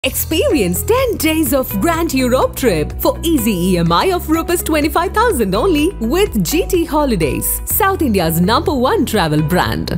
Experience 10 days of Grand Europe trip for easy EMI of Rs 25,000 only with GT Holidays, South India's number one travel brand.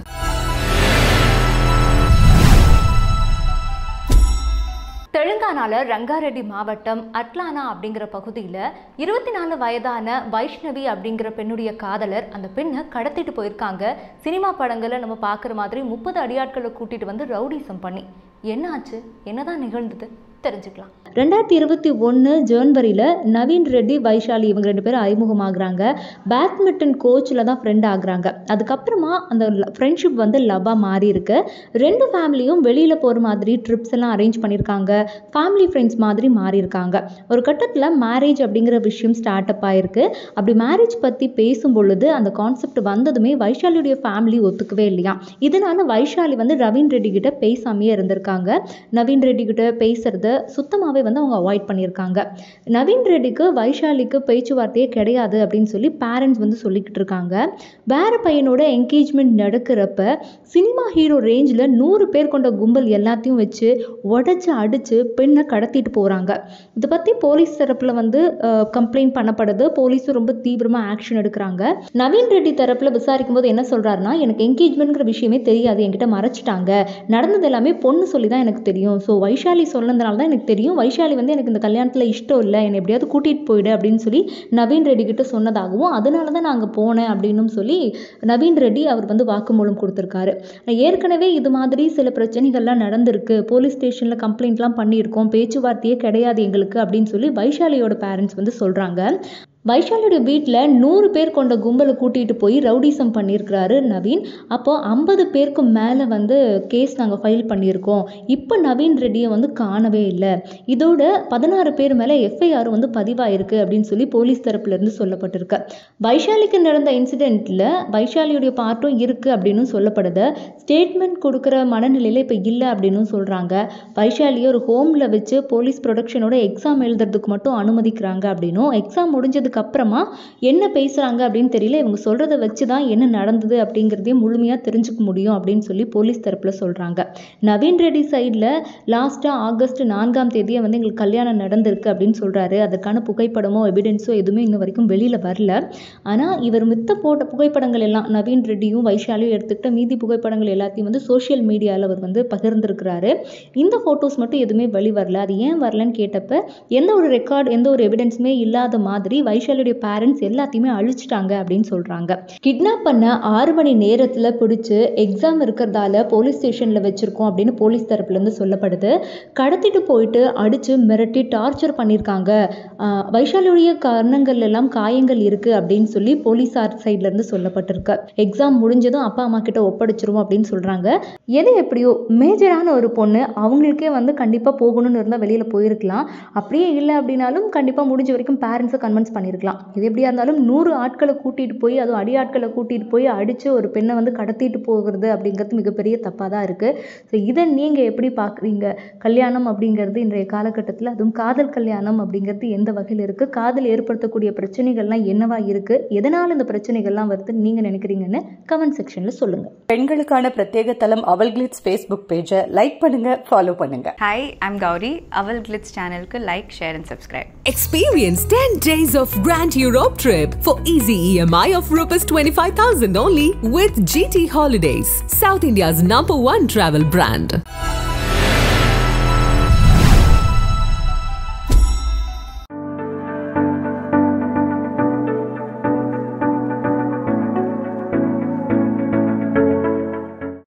தெலுங்கானால Rangareddy மாவட்டம் அட்லானா அப்படிங்கிற பகுதியில் இருபத்தி நாலு வயதான வைஷ்ணவி அப்படிங்கிற பெண்ணுடைய காதலர் அந்த பெண்ணை கடத்திட்டு போயிருக்காங்க சினிமா படங்களை நம்ம பார்க்குற மாதிரி முப்பது அடியாட்களை கூட்டிட்டு வந்து ரவுடிசம் பண்ணி என்ன ஆச்சு என்னதான் நிகழ்ந்தது தெரிஞ்சுக்கலாம் ரெண்டாயிரத்தி இருபத்தி ஒன்று ஜனவரியில் நவீன் ரெட்டி வைஷாலி இவங்க ரெண்டு பேரும் அறிமுகமாகறாங்க பேட்மிண்டன் கோச்சில் தான் ஃப்ரெண்ட் ஆகுறாங்க அதுக்கப்புறமா அந்த ஃப்ரெண்ட்ஷிப் வந்து லவ்வாக மாறி இருக்கு ரெண்டு ஃபேமிலியும் வெளியில் போகிற மாதிரி ட்ரிப்ஸ் எல்லாம் அரேஞ்ச் பண்ணியிருக்காங்க ஃபேமிலி ஃப்ரெண்ட்ஸ் மாதிரி மாறி இருக்காங்க ஒரு கட்டத்தில் மேரேஜ் அப்படிங்கிற விஷயம் ஸ்டார்ட் அப் ஆயிருக்கு அப்படி மேரேஜ் பற்றி பேசும் பொழுது அந்த கான்செப்ட் வந்ததுமே வைஷாலியுடைய ஃபேமிலி ஒத்துக்கவே இல்லையா இதனால வைஷாலி வந்து நவீன் ரெட்டி கிட்ட பேசாமையே இருந்திருக்காங்க நவீன் ரெட்டி கிட்ட பேசுறத சுத்தமாகவே வந்து அவங்க அவாய்ட் பண்ணியிருக்காங்க நவீன் ரெட்டிக்கு வைஷாலிக்கு பேச்சுவார்த்தையே கிடையாது அப்படின்னு சொல்லி பேரண்ட்ஸ் வந்து சொல்லிக்கிட்டு இருக்காங்க வேற பையனோட என்கேஜ்மெண்ட் நடக்கிறப்ப சினிமா ஹீரோ ரேஞ்சில் நூறு பேர் கொண்ட கும்பல் எல்லாத்தையும் வச்சு உடச்சி அடித்து பெண்ணை கடத்திட்டு போகிறாங்க இதை பற்றி போலீஸ் தரப்பில் வந்து கம்ப்ளைண்ட் பண்ணப்படுது போலீஸும் ரொம்ப தீவிரமாக ஆக்ஷன் எடுக்கிறாங்க நவீன் ரெட்டி தரப்பில் விசாரிக்கும் போது என்ன சொல்கிறாருன்னா எனக்கு என்கேஜ்மெண்ட்ங்கிற விஷயமே தெரியாது என்கிட்ட மறைச்சிட்டாங்க நடந்தது எல்லாமே பொண்ணு சொல்லி தான் எனக்கு தெரியும் ஸோ வைஷாலி சொன்னதுனால தான் எனக்கு தெரியும் வைஷாலி வந்து எனக்கு இந்த கல்யாணத்தில் இஷ்டம் இல்லை என்னை எப்படியாவது கூட்டிகிட்டு போயிடு அப்படின்னு சொல்லி நவீன் ரெட்டி கிட்ட சொன்னதாகவும் அதனால தான் நான் அங்கே போனேன் அப்படின்னும் சொல்லி நவீன் ரெட்டி அவர் வந்து வாக்குமூலம் கொடுத்துருக்காரு ஏற்கனவே இது மாதிரி சில பிரச்சனைகள்லாம் நடந்திருக்கு போலீஸ் ஸ்டேஷனில் கம்ப்ளைண்ட்லாம் பண்ணியிருக்கோம் பேச்சுவார்த்தையே கிடையாது எங்களுக்கு அப்படின்னு சொல்லி வைஷாலியோட பேரண்ட்ஸ் வந்து சொல்கிறாங்க வைஷாலியோட வீட்டில் நூறு பேர் கொண்ட கும்பலை கூட்டிகிட்டு போய் ரவுடிசம் பண்ணியிருக்கிறாரு நவீன் அப்போ ஐம்பது பேருக்கு மேலே வந்து கேஸ் நாங்கள் ஃபைல் பண்ணியிருக்கோம் இப்போ நவீன் ரெட்டியை வந்து காணவே இல்லை இதோட பதினாறு பேர் மேலே எஃப்ஐஆர் வந்து பதிவாயிருக்கு அப்படின்னு சொல்லி போலீஸ் தரப்புலேருந்து சொல்லப்பட்டிருக்கு வைஷாலிக்கு நடந்த இன்சிடெண்ட்டில் வைஷாலியுடைய பார்ட்டும் இருக்குது அப்படின்னு சொல்லப்படுது ஸ்டேட்மெண்ட் கொடுக்குற மனநிலையில் இப்போ இல்லை அப்படின்னு சொல்கிறாங்க வைஷாலியை ஒரு ஹோமில் வச்சு போலீஸ் ப்ரொடக்ஷனோட எக்ஸாம் எழுதுறதுக்கு மட்டும் அனுமதிக்கிறாங்க அப்படின்னும் எக்ஸாம் முடிஞ்சதுக்கு அப்புறமா என்ன பேசுகிறாங்க அப்படின்னு தெரியல இவங்க சொல்கிறத வச்சு தான் என்ன நடந்தது அப்படிங்கிறதையும் முழுமையாக தெரிஞ்சுக்க முடியும் அப்படின்னு சொல்லி போலீஸ் தரப்பில் சொல்கிறாங்க நவீன் ரெட்டி சைடில் லாஸ்ட்டாக ஆகஸ்ட் நான்காம் தேதியே வந்து எங்களுக்கு கல்யாணம் நடந்திருக்கு அப்படின்னு சொல்கிறாரு அதற்கான புகைப்படமோ எவிடன்ஸோ எதுவுமே இன்ன வரைக்கும் வெளியில் வரல ஆனால் இவர் மித்த போட்ட புகைப்படங்கள் எல்லாம் நவீன் ரெட்டியும் வைஷாலியும் எடுத்துக்கிட்ட மீதி புகைப்படங்கள் எல்லாத்தையும் வந்து சோஷியல் மீடியாவில் அவர் வந்து பகிர்ந்திருக்கிறாரு இந்த ஃபோட்டோஸ் மட்டும் எதுவுமே வெளி வரல அது ஏன் வரலன்னு கேட்டப்ப எந்த ஒரு ரெக்கார்ட் எந்த ஒரு எவிடன்ஸுமே இல்லாத மாதிரி வைஷாலியுடைய பேரண்ட்ஸ் எல்லாத்தையுமே அழிச்சிட்டாங்க அப்படின்னு சொல்கிறாங்க கிட்னாப் பண்ண ஆறு மணி நேரத்தில் பிடிச்சி எக்ஸாம் இருக்கிறதால போலீஸ் ஸ்டேஷனில் வச்சுருக்கோம் அப்படின்னு போலீஸ் தரப்புலேருந்து சொல்லப்படுது கடத்திட்டு போயிட்டு அடித்து மிரட்டி டார்ச்சர் பண்ணியிருக்காங்க ஆஹ் வைஷாலியுடைய கர்ணங்கள் எல்லாம் காயங்கள் இருக்குது அப்படின்னு சொல்லி போலீஸார் சைட்லேருந்து சொல்லப்பட்டிருக்கு எக்ஸாம் முடிஞ்சதும் அப்பா அம்மா கிட்ட ஒப்படைச்சிருவோம் அப்படின்னு சொல்கிறாங்க எது எப்படியோ மேஜரான ஒரு பொண்ணு அவங்களுக்கே வந்து கண்டிப்பாக போகணும்னு இருந்தால் வெளியில் போயிருக்கலாம் அப்படியே இல்லை அப்படின்னாலும் கண்டிப்பாக முடிஞ்ச வரைக்கும் பேரண்ட்ஸை கன்வின்ஸ் பண்ணியிருக்கலாம் இது எப்படியா இருந்தாலும் நூறு ஆட்களை கூட்டிகிட்டு போய் அதுவும் அடி ஆட்களை கூட்டிகிட்டு போய் அடித்து ஒரு பெண்ணை வந்து கடத்திட்டு போகிறது அப்படிங்கிறது மிகப்பெரிய தப்பாக தான் இருக்குது ஸோ இதை நீங்கள் எப்படி பார்க்குறீங்க கல்யாணம் அப்படிங்கிறது இன்றைய காலகட்டத்தில் அதுவும் காதல் கல்யாணம் அப்படிங்கிறது எந்த வகையில் இருக்குது காதல் ஏற்படுத்தக்கூடிய பிரச்சனைகள்லாம் என்னவா இருக்குது எதனால் இந்த பிரச்சனைகள்லாம் வருதுன்னு நீங்கள் நினைக்கிறீங்கன்னு கமெண்ட் செக்ஷனில் சொல்லுங்கள் பெண்களுக்கான பிரத்யேக தளம் அவல் கிளிட்ஸ் ஃபேஸ்புக் பேஜை லைக் பண்ணுங்க ஃபாலோ பண்ணுங்க hi I'm Gowri Aval Glitz சேனலுக்கு like share and subscribe Experience 10 days of Grand Europe trip for easy EMI of Rs 25,000 only with GT Holidays, South India's number one travel brand.